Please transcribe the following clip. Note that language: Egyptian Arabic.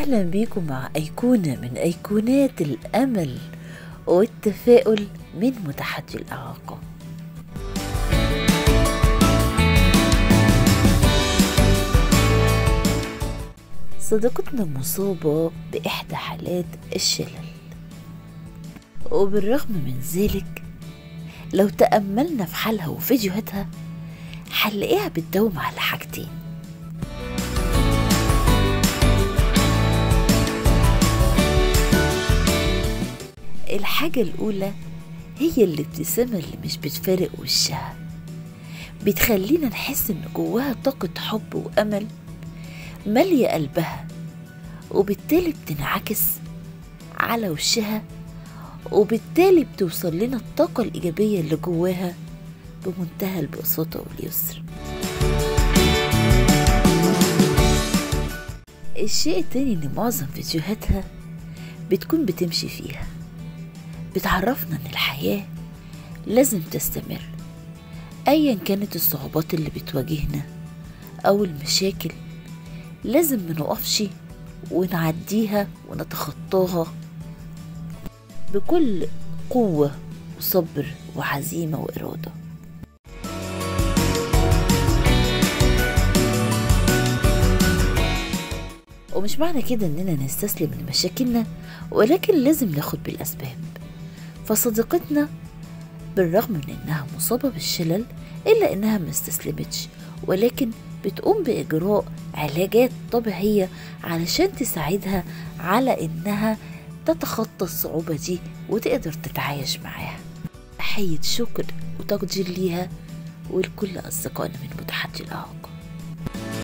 أهلا بيكم مع أيقونة من أيقونات الأمل والتفاؤل من متحدي الإعاقة صديقتنا مصابة بإحدى حالات الشلل وبالرغم من ذلك لو تأملنا في حالها وفيديوهاتها هنلاقيها بتداوم على حاجتين الحاجة الأولى هي الابتسامة اللي مش بتفارق وشها بتخلينا نحس إن جواها طاقة حب وأمل مالية قلبها وبالتالي بتنعكس على وشها وبالتالي بتوصل لنا الطاقة الإيجابية اللي جواها بمنتهى البساطة واليسر الشيء التاني إن معظم فيديوهاتها بتكون بتمشي فيها بتعرفنا إن الحياة لازم تستمر أيا كانت الصعوبات اللي بتواجهنا أو المشاكل لازم منقفش ونعديها ونتخطاها بكل قوة وصبر وعزيمة وإرادة ومش معنى كده إننا نستسلم لمشاكلنا ولكن لازم ناخد بالأسباب فصديقتنا بالرغم من إنها مصابة بالشلل إلا إنها ما استسلمتش ولكن بتقوم بإجراء علاجات طبيعية علشان تساعدها على إنها تتخطى الصعوبة دي وتقدر تتعايش معاها تحية شكر وتقدير ليها ولكل أصدقائنا من متحدي الإعاقة